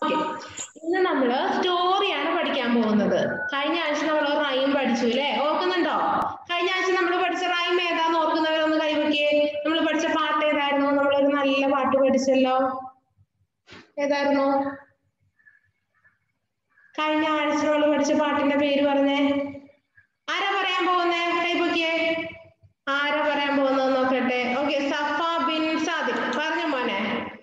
Okay ഇന്ന് നമ്മള് സ്റ്റോറിയാണ് പഠിക്കാൻ പോകുന്നത് കഴിഞ്ഞ ആഴ്ച നമ്മൾ റൈം പഠിച്ചു അല്ലേ ഓർക്കുന്നുണ്ടോ കഴിഞ്ഞ ആഴ്ച നമ്മൾ പഠിച്ച റൈം ഏതാന്ന് ഓർക്കുന്നവരൊന്ന് കൈവയ്ക്കേ നമ്മൾ പഠിച്ച പാട്ട് ഏതായിരുന്നു നമ്മളൊരു നല്ല പാട്ട് പഠിച്ചല്ലോ ഏതായിരുന്നു കഴിഞ്ഞ ആഴ്ച നമ്മൾ പഠിച്ച പാട്ടിന്റെ പേര് പറഞ്ഞേ ആരാ പറയാൻ പോകുന്നേ കൈപൊക്കിയേ ആരാ പറയാൻ പോകുന്നത് നോക്കട്ടെ ഓക്കെ സഫ ബിൻ സാദിഖ് പറഞ്ഞു മോനെ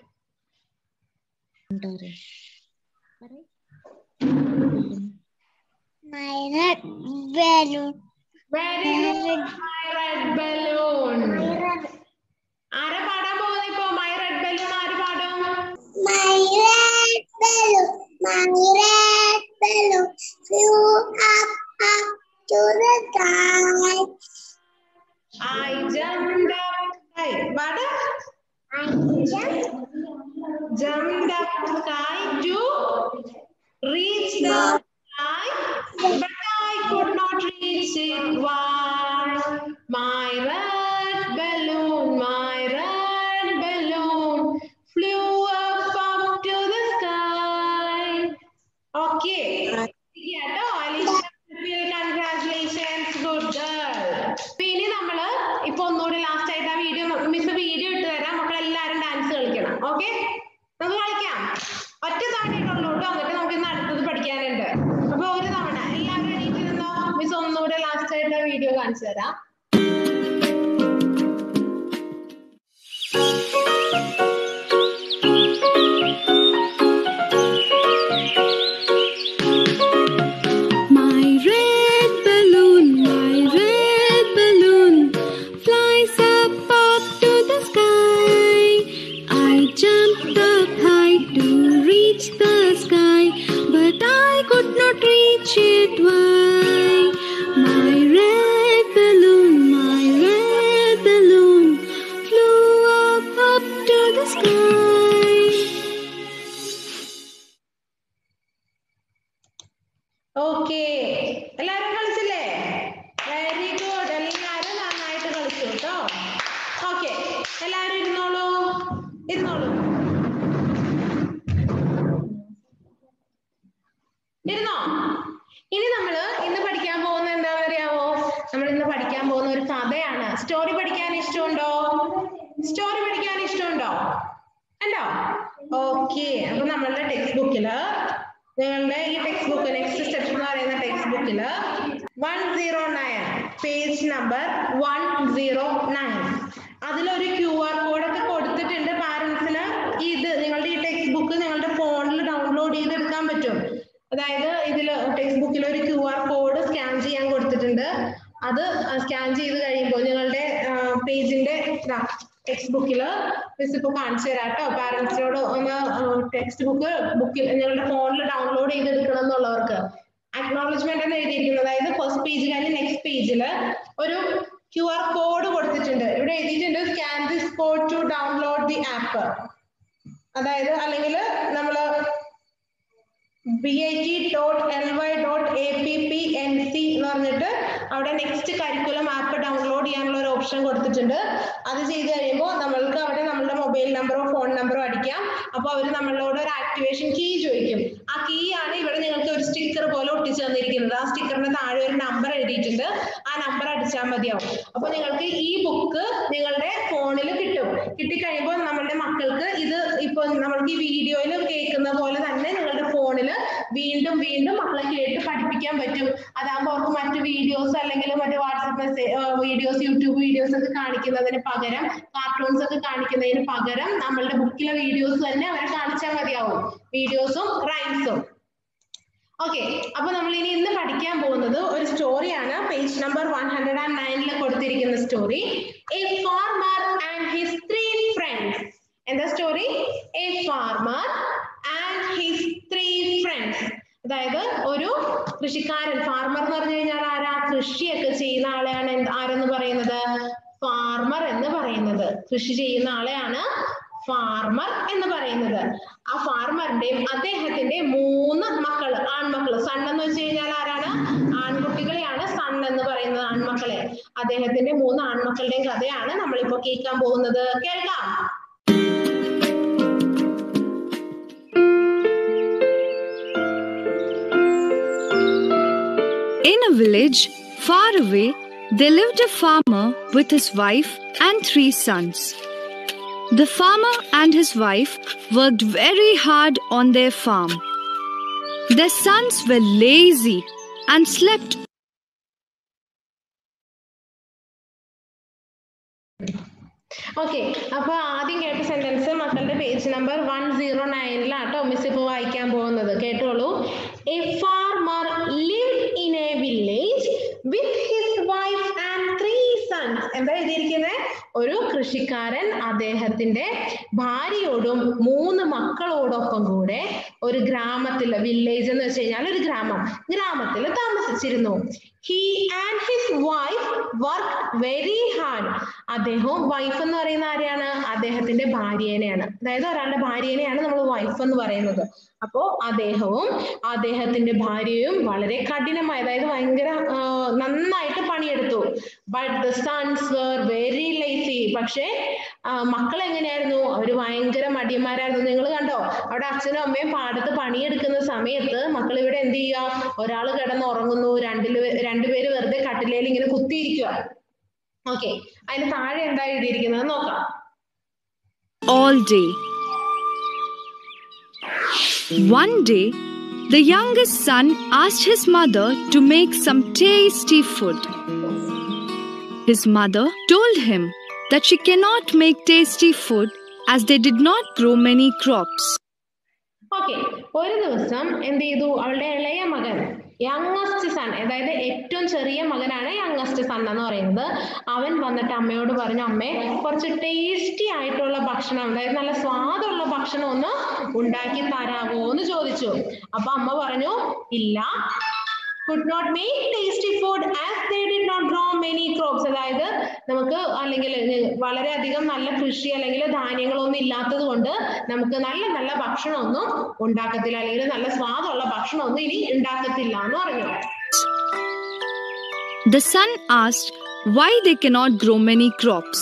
My red balloon. Very good my red balloon ആരാ പാടാൻ പോകുന്നത് ഇപ്പോ മൈ റെഡ് ബലൂൺ ആര് പാടും My red balloon. My red balloon flew up, up to the sky. I jump up sky പാട് I jumped jumped up sky to reach the sky, but I could not reach it. Why? My red balloon, my red balloon flew up, up to the sky. Okay. കേട്ടോ Alisha congratulations good girl ഇനി നമ്മള് ഇപ്പൊ ഒന്നുകൂടി last ആയിട്ട് ആ video miss video ഇട്ട് തരാം മക്കൾ എല്ലാരും ഡാൻസ് കളിക്കണം ഓക്കെ നമുക്ക് കളിക്കാം ഒറ്റ തവണയുള്ളൂ കേട്ടോ എന്നിട്ട് നമുക്ക് ഇന്ന് അടുത്തത് പഠിക്കാനുണ്ട് അപ്പൊ ഒരു തവണ എല്ലാവരും എണീറ്റ് നിന്നോ മിസ് ഒന്നുകൂടെ ലാസ്റ്റ് ആയിട്ട് ആ വീഡിയോ കാണിച്ചു തരാം My red balloon, my red balloon flies up up to the sky. I jumped up high to reach the sky, but I could not reach it. Why? My red balloon, my red balloon flew up up to the sky. Okay എല്ലാരും കളിച്ചില്ലേ very good എല്ലാരും നന്നായിട്ട് കളിച്ചു കേട്ടോ okay എല്ലാരും ഇരുന്നോളൂ ഇരുന്നോളൂ ഇരുന്നോ ഇനി നമ്മള് ഇന്ന് പഠിക്കാൻ പോകുന്ന എന്താണെന്ന് അറിയാമോ നമ്മൾ ഇന്ന് പഠിക്കാൻ പോകുന്ന ഒരു കഥയാണ് സ്റ്റോറി പഠിക്കാൻ ഇഷ്ടമുണ്ടോ സ്റ്റോറി പഠിക്കാൻ ഇഷ്ടമുണ്ടോ ഉണ്ടോ ഓക്കെ അപ്പൊ നമ്മളുടെ ടെക്സ്റ്റ് ബുക്കില് നിങ്ങളുടെ ഈ ടെക്സ്റ്റ് ബുക്ക് നെക്സ്റ്റ് സ്റ്റെപ്പ് എന്ന് പറയുന്ന ടെക്സ്റ്റ് ബുക്കില് one zero nine page number one zero nine അതിലൊരു ക്യു ആർ കോഡ് ഒക്കെ കൊടുത്തിട്ടുണ്ട് പാരന്റ്സിന് ഇത് നിങ്ങളുടെ ഈ ടെക്സ്റ്റ് ബുക്ക് നിങ്ങളുടെ ഫോണിൽ ഡൗൺലോഡ് ചെയ്തെടുക്കാൻ പറ്റും അതായത് ഇതിൽ ടെക്സ്റ്റ് ബുക്കിൽ ഒരു ക്യു ആർ കോഡ് സ്കാൻ ചെയ്യാൻ കൊടുത്തിട്ടുണ്ട് അത് സ്കാൻ ചെയ്ത് കഴിയുമ്പോൾ നിങ്ങളുടെ പേജിന്റെ ടെക്സ്റ്റ് ബുക്കിൽ മിസ് ഇപ്പോൾ കാണിച്ചു തരാം കേട്ടോ പാരന്റ്സിനോട് ഒന്ന് ടെക്സ്റ്റ് ബുക്ക് ബുക്കിൽ നിങ്ങളുടെ ഫോണിൽ ഡൗൺലോഡ് ചെയ്തെടുക്കണം എന്നുള്ളവർക്ക് അക്നോളജ്മെന്റ് എന്ന് എഴുതിയിരിക്കുന്നത് അതായത് ഫസ്റ്റ് പേജ് കഴിഞ്ഞ് നെക്സ്റ്റ് പേജിൽ ഒരു ക്യു ആർ കോഡ് കൊടുത്തിട്ടുണ്ട് ഇവിടെ എഴുതിയിട്ടുണ്ട് scan this code to download the app അതായത് അല്ലെങ്കിൽ നമ്മൾ B I T dot L Y dot A P P N C എന്ന് പറഞ്ഞിട്ട് അവിടെ നെക്സ്റ്റ് കരിക്കുലം ആപ്പ് ഡൗൺലോഡ് ചെയ്യാനുള്ള ഒരു ഓപ്ഷൻ കൊടുത്തിട്ടുണ്ട് അത് ചെയ്ത് കഴിയുമ്പോൾ നമ്മൾക്ക് അവിടെ നമ്മുടെ മൊബൈൽ നമ്പറോ ഫോൺ നമ്പറോ അടിക്കാം അപ്പോൾ അവർ നമ്മളോട് ഒരു ആക്ടിവേഷൻ കീ ചോദിക്കും ആ കീ ആണ് ഇവിടെ നിങ്ങൾക്ക് ഒരു സ്റ്റിക്കർ പോലെ ഒട്ടിച്ചു തന്നിരിക്കുന്നത് ആ സ്റ്റിക്കറിന് താഴെ ഒരു നമ്പർ എഴുതിയിട്ടുണ്ട് ആ നമ്പർ അടിച്ചാൽ മതിയാവും അപ്പോൾ നിങ്ങൾക്ക് ഈ ബുക്ക് നിങ്ങളുടെ ഫോണിൽ കിട്ടും കിട്ടിക്കഴിയുമ്പോൾ നമ്മളുടെ മക്കൾക്ക് ഇത് ഇപ്പൊ നമ്മൾക്ക് ഈ വീഡിയോയിൽ കേൾക്കുന്ന പോലെ തന്നെ നിങ്ങളുടെ ഫോണിൽ വീണ്ടും വീണ്ടും മക്കളെ കേട്ട് പഠിപ്പിക്കാൻ പറ്റും അതാകുമ്പോൾ അവർക്ക് മറ്റു വീഡിയോസ് അല്ലെങ്കിൽ മറ്റു WhatsApp message videos YouTube videos ഒക്കെ കാണിക്കുന്നതിന് പകരം കാർട്ടൂൺസ് ഒക്കെ കാണിക്കുന്നതിന് പകരം നമ്മളുടെ ബുക്കിലെ വീഡിയോസ് തന്നെ അവരെ കാണിച്ചാൽ മതിയാവും വീഡിയോസും റൈംസും ഓക്കെ അപ്പൊ നമ്മൾ ഇനി ഇന്ന് പഠിക്കാൻ പോകുന്നത് ഒരു സ്റ്റോറിയാണ് page number one hundred and നയനിൽ കൊടുത്തിരിക്കുന്ന story a farmer and his three friends എന്താ story a farmer and his three friends അതായത് ഒരു കൃഷിക്കാരൻ ഫാർമർ എന്ന് പറഞ്ഞു കഴിഞ്ഞാൽ ആരാ കൃഷിയൊക്കെ ചെയ്യുന്ന ആളെയാണ് എന്ത് ആരെന്ന് പറയുന്നത് ഫാർമർ എന്ന് പറയുന്നത് കൃഷി ചെയ്യുന്ന ആളെയാണ് ഫാർമർ എന്ന് പറയുന്നത് ആ ഫാർമറിന്റെയും അദ്ദേഹത്തിന്റെ മൂന്ന് മക്കള് ആൺമക്കള് സൺ എന്ന് വെച്ച് കഴിഞ്ഞാൽ ആരാണ് ആൺകുട്ടികളെയാണ് സൺ എന്ന് പറയുന്നത് ആൺമക്കളെ അദ്ദേഹത്തിന്റെ മൂന്ന് ആൺമക്കളുടെയും കഥയാണ് നമ്മളിപ്പോ കേൾക്കാൻ പോകുന്നത് കേൾക്കാം In a village far away, there lived a farmer with his wife and three sons. The farmer and his wife worked very hard on their farm. Their sons were lazy and slept okay അപ്പൊ ആദ്യം കേട്ട sentence മക്കളുടെ page number one zero നയനിലാട്ടോ miss ഇപ്പൊ വായിക്കാൻ പോകുന്നത് കേട്ടോളൂ a farmer live in a village with his wife and three sons എന്താ എഴുതിയിരിക്കുന്നത് ഒരു കൃഷിക്കാരൻ അദ്ദേഹത്തിന്റെ ഭാര്യയോടും മൂന്ന് മക്കളോടൊപ്പം കൂടെ ഒരു ഗ്രാമത്തിൽ വില്ലേജ് എന്ന് വെച്ച് കഴിഞ്ഞാൽ ഒരു ഗ്രാമം ഗ്രാമത്തിൽ താമസിച്ചിരുന്നു he and his wife work very hard അദ്ദേഹവും വൈഫ് എന്ന് പറയുന്ന ആരെയാണ് അദ്ദേഹത്തിന്റെ ഭാര്യേനെയാണ് അതായത് ഒരാളുടെ ഭാര്യേനെയാണ് നമ്മൾ വൈഫ് എന്ന് പറയുന്നത് അപ്പോ അദ്ദേഹവും അദ്ദേഹത്തിന്റെ ഭാര്യയും വളരെ കഠിനമായി അതായത് ഭയങ്കര ആ, നന്നായിട്ട് പണിയെടുത്തു but the sons were very lazy പക്ഷേ ആ, മക്കൾ എങ്ങനെയായിരുന്നു അവര് ഭയങ്കര മടിയന്മാരായിരുന്നു നിങ്ങൾ കണ്ടോ അവിടെ അച്ഛനും അമ്മയും പാടത്ത് പണിയെടുക്കുന്ന സമയത്ത് മക്കൾ ഇവിടെ എന്ത് ചെയ്യുക ഒരാൾ കിടന്ന് ഉറങ്ങുന്നു രണ്ടില് പേ- രണ്ടുപേര് വെറുതെ കട്ടിലേൽ ഇങ്ങനെ കുത്തിയിരിക്കുക ഓക്കെ അതിന് താഴെ എന്താ എഴുതിയിരിക്കുന്നത് നോക്കാം all day. One day, the youngest son asked his mother to make some tasty food. His mother told him that she cannot make tasty food as they did not grow many crops. Okay ഒരു ദിവസം എന്ത് ചെയ്തു അവളുടെ ഇളയ മകൻ youngest sun അതായത് ഏറ്റവും ചെറിയ മകനാണ് യങ്ങസ്റ്റ് സൺ എന്ന് പറയുന്നത് അവൻ വന്നിട്ട് അമ്മയോട് പറഞ്ഞു അമ്മേ കുറച്ച് ടേസ്റ്റി ആയിട്ടുള്ള ഭക്ഷണം അതായത് നല്ല സ്വാദുള്ള ഭക്ഷണം ഒന്ന് ഉണ്ടാക്കി തരാമോ എന്ന് ചോദിച്ചു അപ്പൊ അമ്മ പറഞ്ഞു ഇല്ല could not make tasty food as they did not grow many crops അതായത് നമുക്ക് അല്ലെങ്കിൽ വളരെയധികം നല്ല കൃഷി അല്ലെങ്കിൽ ധാന്യങ്ങളൊന്നും ഇല്ലാത്തത് കൊണ്ട് നമുക്ക് നല്ല നല്ല ഭക്ഷണമൊന്നും ഉണ്ടാക്കത്തില്ല അല്ലെങ്കിൽ നല്ല സ്വാദുള്ള ഭക്ഷണമൊന്നും ഇനി ഉണ്ടാക്കത്തില്ല എന്ന് പറഞ്ഞു The son asked why they cannot grow many crops.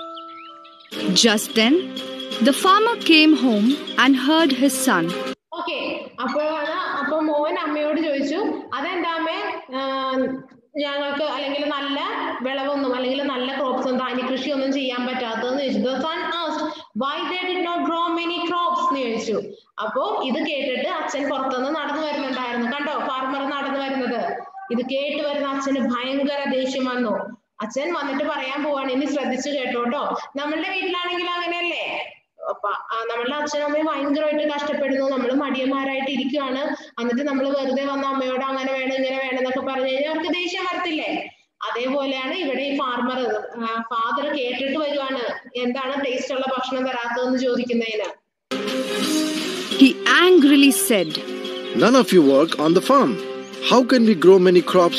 Just then, the farmer came home and heard his son. Okay അപ്പോഴാണ് അപ്പൊ മോൻ അമ്മയോട് ചോദിച്ചു അതെന്താ അമ്മേ ആഹ് ഞങ്ങൾക്ക് അല്ലെങ്കിൽ നല്ല വിളവൊന്നും അല്ലെങ്കിൽ നല്ല ക്രോപ്സ് ഒന്നും ധാന്യ കൃഷി ഒന്നും ചെയ്യാൻ പറ്റാത്തതെന്ന് ചോദിച്ചു son asked why they did not grow many crops എന്ന് ചോദിച്ചു അപ്പോ ഇത് കേട്ടിട്ട് അച്ഛൻ പുറത്തുനിന്ന് നടന്നു വരുന്നുണ്ടായിരുന്നു കണ്ടോ ഫാർമർ നടന്നു വരുന്നത് ഇത് കേട്ട് വരുന്ന അച്ഛന് ഭയങ്കര ദേഷ്യം വന്നു അച്ഛൻ വന്നിട്ട് പറയാൻ പോവാണ് ഇനി ശ്രദ്ധിച്ചു കേട്ടോട്ടോ നമ്മളുടെ വീട്ടിലാണെങ്കിൽ അങ്ങനെയല്ലേ അപ്പൊ ആ നമ്മളുടെ അച്ഛനും അമ്മയും ഭയങ്കരമായിട്ട് കഷ്ടപ്പെടുന്നു നമ്മൾ മടിയന്മാരായിട്ട് ഇരിക്കുവാണ് എന്നിട്ട് നമ്മൾ വെറുതെ വന്ന അമ്മയോട് അങ്ങനെ വേണം ഇങ്ങനെ വേണം എന്നൊക്കെ പറഞ്ഞു കഴിഞ്ഞാൽ അവർക്ക് ദേഷ്യം വരത്തില്ലേ അതേപോലെയാണ് ഇവിടെ ഈ ഫാർമർ ഫാദർ കേട്ടിട്ട് വരുവാണ് എന്താണ് ടേസ്റ്റ് ഉള്ള ഭക്ഷണം തരാത്തതെന്ന് ചോദിക്കുന്നതിന് He angrily said, None of you work on the farm. How can we grow many crops?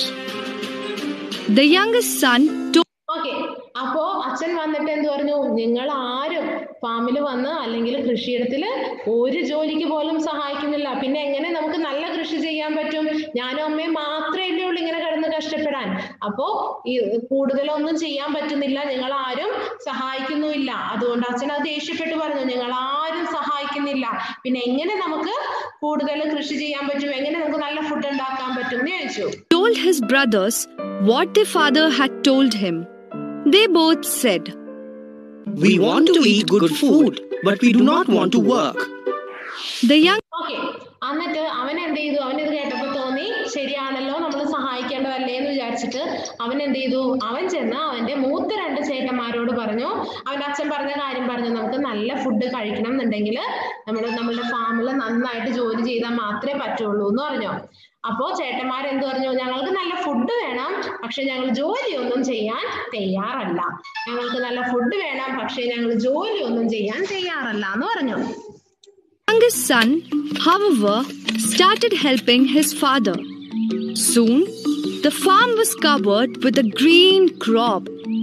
The youngest son told okay അപ്പോ അച്ഛൻ വന്നിട്ട് എന്ത് പറഞ്ഞു നിങ്ങൾ ആരും ഫാമിൽ വന്ന് അല്ലെങ്കിൽ കൃഷിയിടത്തില് ഒരു ജോലിക്ക് പോലും സഹായിക്കുന്നില്ല പിന്നെ എങ്ങനെ നമുക്ക് നല്ല കൃഷി ചെയ്യാൻ പറ്റും ഞാനും അമ്മയും മാത്രമേ ഉള്ളൂ ഇങ്ങനെ കിടന്ന് കഷ്ടപ്പെടാൻ അപ്പോ ഈ കൂടുതലൊന്നും ചെയ്യാൻ പറ്റുന്നില്ല നിങ്ങൾ ആരും സഹായിക്കുന്നുമില്ല അതുകൊണ്ട് അച്ഛൻ അത് ദേഷ്യപ്പെട്ട് പറഞ്ഞു നിങ്ങൾ ആരും സഹായിക്കുന്നില്ല പിന്നെ എങ്ങനെ നമുക്ക് കൂടുതൽ കൃഷി ചെയ്യാൻ പറ്റും എങ്ങനെ നമുക്ക് നല്ല ഫുഡ് ഉണ്ടാക്കാൻ പറ്റും എന്ന് ചോദിച്ചു told his brothers what their father had told him. They both said, We want to eat good food, but we do not want to work. The young okay എന്നിട്ട് അവൻ എന്ത് ചെയ്തു അവൻ ഇത് കേട്ടപ്പോ തോന്നി ശരിയാണല്ലോ നമ്മൾ സഹായിക്കേണ്ടതല്ലേ എന്ന് വിചാരിച്ചിട്ട് അവൻ എന്ത് ചെയ്തു അവൻ ചെന്ന് അവന്റെ മൂത്ത രണ്ട് ചേട്ടന്മാരോട് പറഞ്ഞു അവന്റെ അച്ഛൻ പറഞ്ഞ കാര്യം പറഞ്ഞു നമുക്ക് നല്ല ഫുഡ് കഴിക്കണം എന്നുണ്ടെങ്കിൽ നമ്മൾ നമ്മളുടെ ഫാമിൽ നന്നായിട്ട് ജോലി ചെയ്താൽ മാത്രമേ പറ്റുള്ളൂ എന്ന് പറഞ്ഞു അപ്പോ ചേട്ടന്മാർ എന്ത് പറഞ്ഞു ഞങ്ങൾക്ക് നല്ല ഫുഡ് വേണം പക്ഷെ ഞങ്ങൾ ജോലിയൊന്നും ചെയ്യാൻ തയ്യാറല്ല ഞങ്ങൾക്ക് നല്ല ഫുഡ് വേണം പക്ഷെ ഞങ്ങൾ ജോലിയൊന്നും ചെയ്യാൻ തയ്യാറല്ല എന്ന് പറഞ്ഞു youngest son, however, started helping his father. Soon, the farm was covered with a green crop.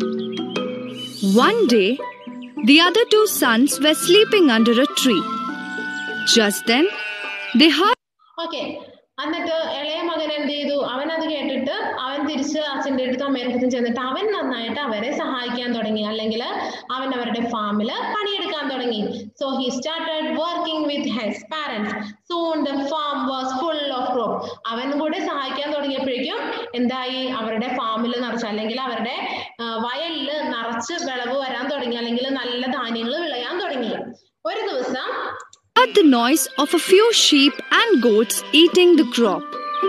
One day, the other two sons were sleeping under a tree. Just then, they heard okay എന്നിട്ട് ഇളയ മകൻ എന്ത് ചെയ്തു അവൻ അത് കേട്ടിട്ട് അവൻ തിരിച്ച് അച്ഛൻ്റെ അടുത്തും അമ്മയുടെ അടുത്തും ചെന്നിട്ട് അവൻ നന്നായിട്ട് അവരെ സഹായിക്കാൻ തുടങ്ങി അല്ലെങ്കിൽ അവൻ അവരുടെ ഫാമിൽ പണിയെടുക്കാൻ തുടങ്ങി so he started working with his parents soon the farm was full of crop അവൻ കൂടെ സഹായിക്കാൻ തുടങ്ങിയപ്പോഴേക്കും കഴിഞ്ഞപ്പോഴേക്കും എന്തായി അവരുടെ ഫാമിൽ നിറച്ച് അല്ലെങ്കിൽ അവരുടെ ആ, വയലില് നിറച്ച് വിളവ് വരാൻ തുടങ്ങി അല്ലെങ്കിൽ നല്ല ധാന്യങ്ങൾ വിളയാൻ തുടങ്ങി ഒരു ദിവസം Heard the noise of a few sheep and goats eating the crop.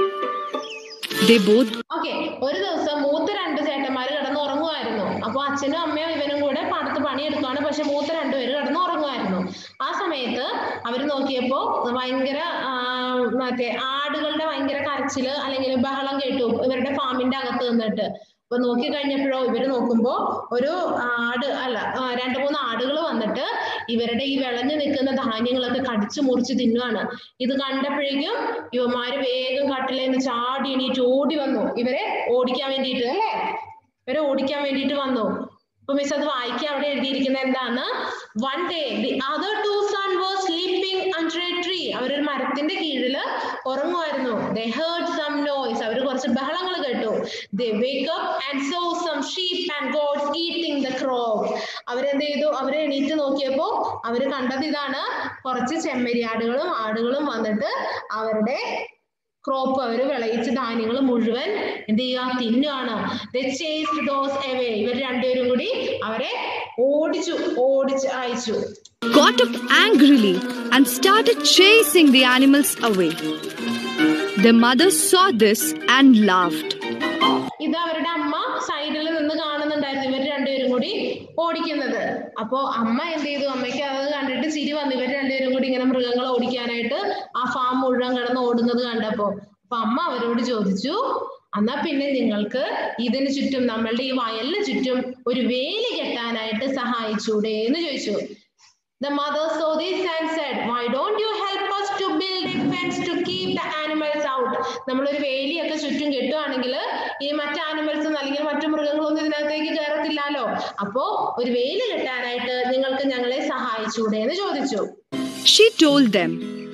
They both okay ഒരു ദിവസം മൂത്ത രണ്ട് ചേട്ടന്മാര് കിടന്ന് ഉറങ്ങുമായിരുന്നു അപ്പൊ അച്ഛനും അമ്മയും ഇവനും കൂടെ പാടത്ത് പണിയെടുക്കുകയാണ് പക്ഷെ മൂത്ത രണ്ടുപേര് കിടന്ന് ഉറങ്ങുമായിരുന്നു ആ സമയത്ത് അവര് നോക്കിയപ്പോ ഭയങ്കര ആ, മറ്റേ ആടുകളുടെ ഭയങ്കര കരച്ചില് അല്ലെങ്കിൽ ബഹളം കേട്ടു ഇവരുടെ ഫാമിന്റെ അകത്ത് നിന്നിട്ട് അപ്പൊ നോക്കി കഴിഞ്ഞപ്പോഴോ ഇവര് നോക്കുമ്പോ ഒരു ആട് അല്ല ആ, രണ്ട് മൂന്ന് ആടുകൾ വന്നിട്ട് ഇവരുടെ ഈ വിളഞ്ഞു നിൽക്കുന്ന ധാന്യങ്ങളൊക്കെ കടിച്ചു മുറിച്ച് തിന്നുവാണ് ഇത് കണ്ടപ്പോഴേക്കും ഇവന്മാര് വേഗം കട്ടിലേന്ന് ചാടി എണീറ്റ് ഓടി വന്നു ഇവരെ ഓടിക്കാൻ വേണ്ടിയിട്ട് അല്ലേ ഇവരെ ഓടിക്കാൻ വേണ്ടിയിട്ട് വന്നു അപ്പൊ മിസ് അത് വായിക്കാൻ അവിടെ എഴുതിയിരിക്കുന്നത് എന്താണ് one day the other two son was sleeping under a tree അവരൊരു മരത്തിന്റെ കീഴില് ഉറങ്ങുമായിരുന്നു ദേ ഹേർഡ് സം നോയ്സ് അവർ കുറച്ച് ബഹളങ്ങൾ കേട്ടു they wake up and saw some sheep and goats eating the crop അവരെന്ത് ചെയ്തു അവരെ എണീറ്റ് നോക്കിയപ്പോ അവര് കണ്ടത് ഇതാണ് കുറച്ച് ചെമ്മരിയാടുകളും ആടുകളും വന്നിട്ട് അവരുടെ ക്രോപ്പ് അവർ വിളയിച്ച ധാന്യങ്ങൾ മുഴുവൻ എന്ത് ചെയ്യുക തിന്നുകയാണ് ദോസ് എവേ ഇവർ രണ്ടുപേരും കൂടി അവരെ ഓടിച്ചു ഓടിച്ച് അയച്ചു got up angrily and started chasing the animals away. The mother saw this and laughed. ഇത് അവരുടെ അമ്മ സൈഡിൽ നിന്ന് കാണുന്നുണ്ടായിരുന്നു ഇവർ രണ്ടുപേരും കൂടി ഓടിക്കുന്നത് അപ്പോ അമ്മ എന്ത് ചെയ്തു അമ്മയ്ക്ക് അത് കണ്ടിട്ട് ചിരി വന്നു ഇവർ രണ്ടുപേരും കൂടി ഇങ്ങനെ മൃഗങ്ങളെ ഓടിക്കാനായിട്ട് ആ ഫാം മുഴുവൻ കിടന്ന് ഓടുന്നത് കണ്ടപ്പോ അപ്പൊ അമ്മ അവരോട് ചോദിച്ചു എന്നാ പിന്നെ നിങ്ങൾക്ക് ഇതിന് ചുറ്റും നമ്മളുടെ ഈ വയലിന് ചുറ്റും ഒരു വേലി കെട്ടാനായിട്ട് സഹായിച്ചൂടെ എന്ന് ചോദിച്ചു The mother saw this and said, Why don't you help us to build a fence to keep the animals out? നമ്മളൊരു വേലിയൊക്കെ ചുറ്റും കെട്ടുവാണെങ്കിൽ ഈ മറ്റ് ആനിമൽസ് അല്ലെങ്കിൽ മറ്റു മൃഗങ്ങളൊന്നും ഇതിനകത്തേക്ക് കയറത്തില്ലല്ലോ അപ്പോ ഒരു വേലി കെട്ടാനായിട്ട് നിങ്ങൾക്ക് ഞങ്ങളെ സഹായിച്ചൂടെ എന്ന് ചോദിച്ചു She told them,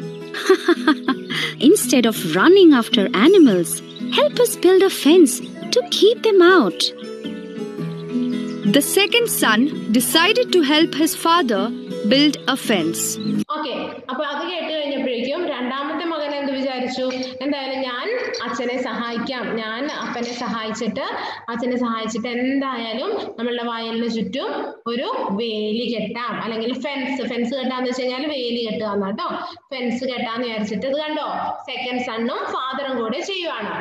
Instead of running after animals, help us build a fence to keep them out. The second son decided to help his father build a fence. Okay അപ്പൊ അത് കേട്ട് കഴിഞ്ഞപ്പോഴേക്കും രണ്ടാമത്തെ മകൻ എന്ത് വിചാരിച്ചു എന്തായാലും ഞാൻ അച്ഛനെ സഹായിക്കാം ഞാൻ അപ്പനെ സഹായിച്ചിട്ട് അച്ഛനെ സഹായിച്ചിട്ട് എന്തായാലും നമ്മളുടെ വയലിന് ചുറ്റും ഒരു വേലി കെട്ടാം അല്ലെങ്കിൽ ഫെൻസ് ഫെൻസ് കെട്ടാന്ന് വെച്ച് കഴിഞ്ഞാൽ വേലി കെട്ടുക എന്നാട്ടോ ഫെൻസ് കെട്ടാന്ന് വിചാരിച്ചിട്ട് ഇത് കണ്ടോ സെക്കൻഡ് സണ്ണും ഫാദറും കൂടെ ചെയ്യുവാണ്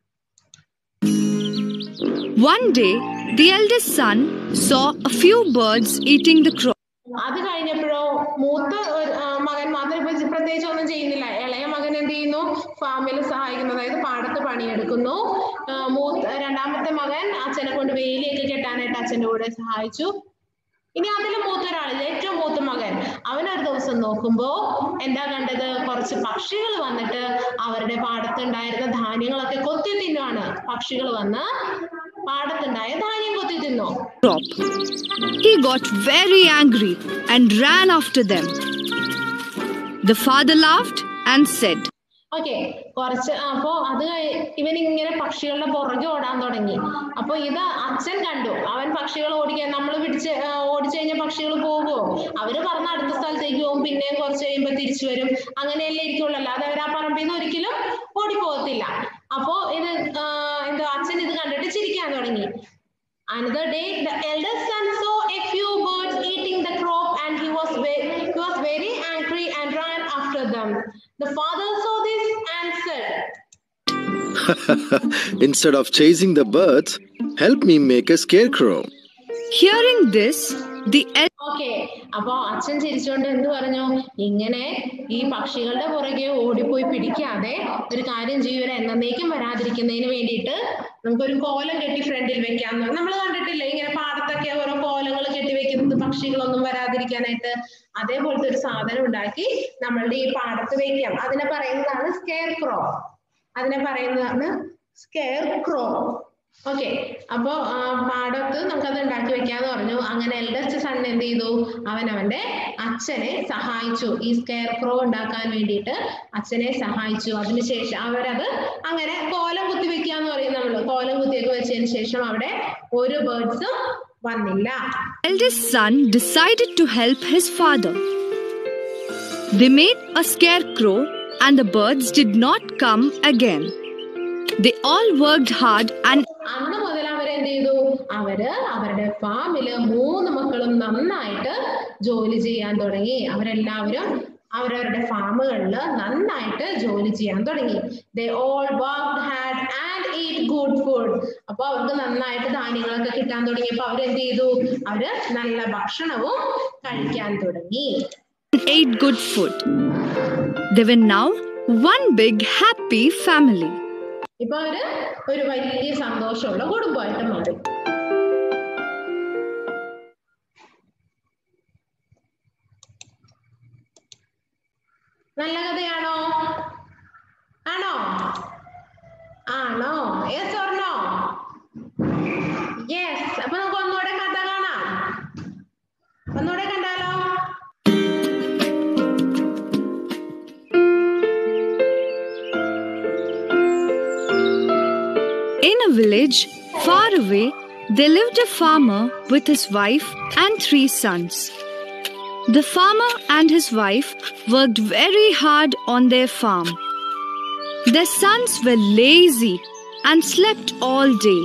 One day, the eldest son saw a few birds eating the crop. അത് കഴിഞ്ഞപ്പോഴോ മൂത്ത ഒരു, ആ, മകൻ മാത്രം ഇപ്പൊ പ്രത്യേകിച്ച് ഒന്നും ചെയ്യുന്നില്ല ഇളയ മകൻ എന്ത് ചെയ്യുന്നു ഫാമിൽ സഹായിക്കുന്നു അതായത് പാടത്ത് പണിയെടുക്കുന്നു ആ, മൂത്ത രണ്ടാമത്തെ മകൻ അച്ഛനെ കൊണ്ട് വേലിയൊക്കെ കെട്ടാനായിട്ട് അച്ഛന്റെ കൂടെ സഹായിച്ചു ഇനി അതിൽ മൂത്ത ഒരാളില്ല ഏറ്റവും മൂത്ത മകൻ അവൻ ഒരു ദിവസം നോക്കുമ്പോ എന്താ കണ്ടത് കുറച്ച് പക്ഷികൾ വന്നിട്ട് അവരുടെ പാടത്തുണ്ടായിരുന്ന ധാന്യങ്ങളൊക്കെ കൊത്തി തിന്നുവാണ് പക്ഷികൾ വന്ന് പാടത്തുണ്ടായ ധാന്യം കൊത്തി തിന്നു crop. He got very angry and ran after them. The father laughed and said, okay കുറച്ച് അപ്പോ അത് കഴി- ഇവൻ ഇങ്ങനെ പക്ഷികളുടെ പുറകെ ഓടാൻ തുടങ്ങി അപ്പൊ ഇത് അച്ഛൻ കണ്ടു അവൻ പക്ഷികൾ ഓടിക്കാൻ നമ്മൾ പിടിച്ച് ആ, ഓടിച്ചു കഴിഞ്ഞാൽ പക്ഷികൾ പോകുമോ അവര് പറഞ്ഞ അടുത്ത സ്ഥലത്തേക്ക് പോകും പിന്നെയും കുറച്ച് കഴിയുമ്പോ തിരിച്ചു വരും അങ്ങനെയല്ലേ ഇരിക്കുള്ളൂ അല്ലാതെ അവർ ആ പറമ്പിൽ നിന്ന് ഒരിക്കലും ഓടിപ്പോകത്തില്ല അപ്പോ ഇത് ആ, എന്താ അച്ഛൻ ഇത് കണ്ടിട്ട് ചിരിക്കാൻ തുടങ്ങി Another day, the eldest son saw a few birds eating the crop, and he was ve- he was very angry and ran after them. The father saw this and said, Instead of chasing the birds, help me make a scarecrow. Hearing this, the el- okay അപ്പൊ അച്ഛൻ ചിരിച്ചുകൊണ്ട് എന്ത് പറഞ്ഞു ഇങ്ങനെ ഈ പക്ഷികളുടെ പുറകെ ഓടിപ്പോയി പിടിക്കാതെ ഒരു കാര്യം ചെയ്യുക എന്നേക്കും വരാതിരിക്കുന്നതിന് വേണ്ടിയിട്ട് നമുക്കൊരു കോലം കെട്ടി ഫ്രണ്ടിൽ വെക്കാം നമ്മൾ കണ്ടിട്ടില്ലേ ഇങ്ങനെ പാടത്തൊക്കെ ഓരോ കോലങ്ങൾ കെട്ടി വെക്കുന്നത് പക്ഷികളൊന്നും വരാതിരിക്കാനായിട്ട് അതേപോലത്തെ ഒരു സാധനം ഉണ്ടാക്കി നമ്മളുടെ ഈ പാടത്ത് വെക്കാം അതിനെ പറയുന്നതാണ് സ്കെയർ ക്രോ അതിനെ പറയുന്നതാണ് സ്കെയർ ക്രോ ഓക്കെ അപ്പോ ആ, പാടത്ത് നമുക്കത് ഉണ്ടാക്കി വെക്കാന്ന് പറഞ്ഞു അങ്ങനെ എൽഡസ്റ്റ് സൺ എന്ത് ചെയ്തു അവൻ അവന്റെ അച്ഛനെ സഹായിച്ചു ഈ സ്കെയർ ക്രോ ഉണ്ടാക്കാൻ വേണ്ടിയിട്ട് അച്ഛനെ സഹായിച്ചു അതിനുശേഷം അവരത് അങ്ങനെ കോലം കുത്തി വെക്കാന്ന് പറയും നമ്മള് കോലം കുത്തിയൊക്കെ വെച്ചതിന് ശേഷം അവിടെ ഒരു ബേർഡ്സും വന്നില്ല eldest son decided to help his father. They made a scarecrow, and the birds did not come again. They all worked hard and അന്ന് മുതൽ അവരെന്ത് ചെയ്തു അവര് അവരുടെ ഫാമില് മൂന്ന് മക്കളും നന്നായിട്ട് ജോലി ചെയ്യാൻ തുടങ്ങി അവരെല്ലാവരും അവരവരുടെ ഫാമുകളിൽ നന്നായിട്ട് ജോലി ചെയ്യാൻ തുടങ്ങി they all work hard and eat good food അപ്പൊ അവർക്ക് നന്നായിട്ട് ധാന്യങ്ങളൊക്കെ കിട്ടാൻ തുടങ്ങിയപ്പോ അവരെന്ത് ചെയ്തു അവര് നല്ല ഭക്ഷണവും കഴിക്കാൻ തുടങ്ങി ate good food. They were now one big happy family. ഇപ്പൊ അവര് ഒരു വലിയ സന്തോഷമുള്ള കുടുംബമായിട്ട് മാറി നല്ല കഥയാണോ ആണോ ആണോ യെസ് ഓർണോ യെസ് അപ്പൊ നമുക്ക് ഒന്നുകൂടെ കഥ കാണാം ഒന്നുകൂടെ കണ്ടാലോ In a village far away, there lived a farmer with his wife and three sons. The farmer and his wife worked very hard on their farm. Their sons were lazy and slept all day.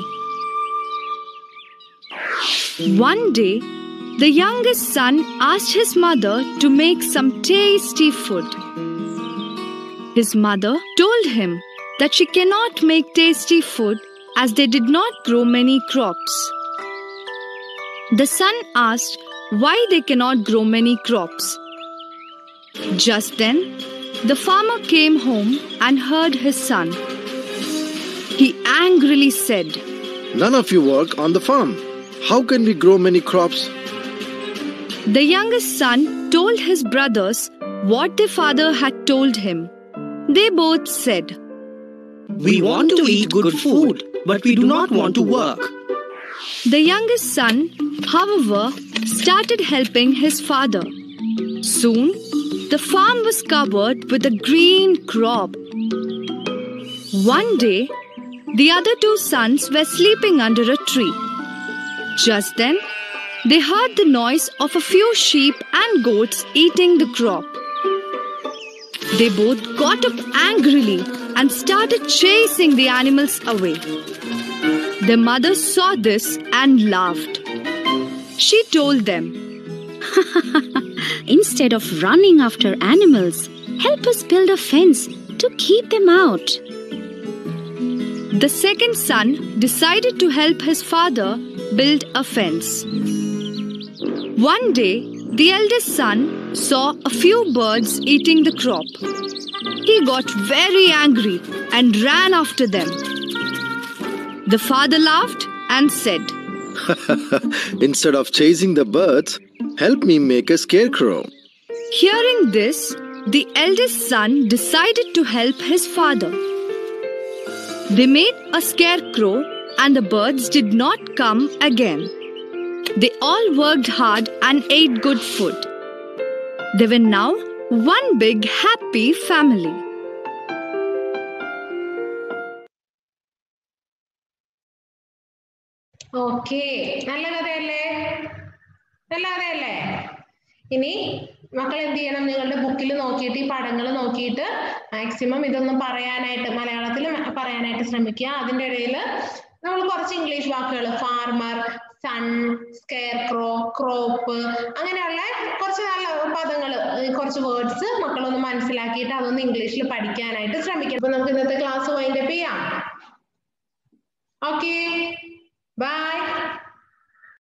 One day, the youngest son asked his mother to make some tasty food. His mother told him that she cannot make tasty food as they did not grow many crops. The son asked why they cannot grow many crops. Just then, the farmer came home and heard his son. He angrily said, None of you work on the farm. How can we grow many crops? The youngest son told his brothers what their father had told him. They both said, We want to eat good food, but we do not want to work. The youngest son, however, started helping his father. Soon, the farm was covered with a green crop. One day, the other two sons were sleeping under a tree. Just then, they heard the noise of a few sheep and goats eating the crop. They both got up angrily and started chasing the animals away. Their mother saw this and laughed. She told them, Instead of running after animals, help us build a fence to keep them out. The second son decided to help his father build a fence. One day, the eldest son saw a few birds eating the crop. He got very angry and ran after them. The father laughed and said, Instead of chasing the birds, help me make a scarecrow. Hearing this, the eldest son decided to help his father. They made a scarecrow, and the birds did not come again. They all worked hard and ate good food. They were now one big happy family. Okay നല്ല കഥയല്ലേ നല്ല കഥയല്ലേ ഇനി മക്കൾ എന്ത് ചെയ്യണം നിങ്ങളുടെ ബുക്കിൽ നോക്കിയിട്ട് ഈ പടങ്ങൾ നോക്കിയിട്ട് മാക്സിമം ഇതൊന്ന് പറയാനായിട്ട് മലയാളത്തിൽ പറയാനായിട്ട് ശ്രമിക്കുക അതിൻ്റെ ഇടയിൽ നമ്മൾ കുറച്ച് ഇംഗ്ലീഷ് വാക്കുകൾ farmer son scarecrow crop അങ്ങനെയുള്ള കുറച്ച് നല്ല പദങ്ങൾ കുറച്ച് വേർഡ്സ് മക്കളൊന്ന് മനസ്സിലാക്കിയിട്ട് അതൊന്ന് ഇംഗ്ലീഷിൽ പഠിക്കാനായിട്ട് ശ്രമിക്കണം അപ്പൊ നമുക്ക് ഇന്നത്തെ ക്ലാസ് വൈൻഡപ്പ് ചെയ്യാം ഓക്കെ ബൈ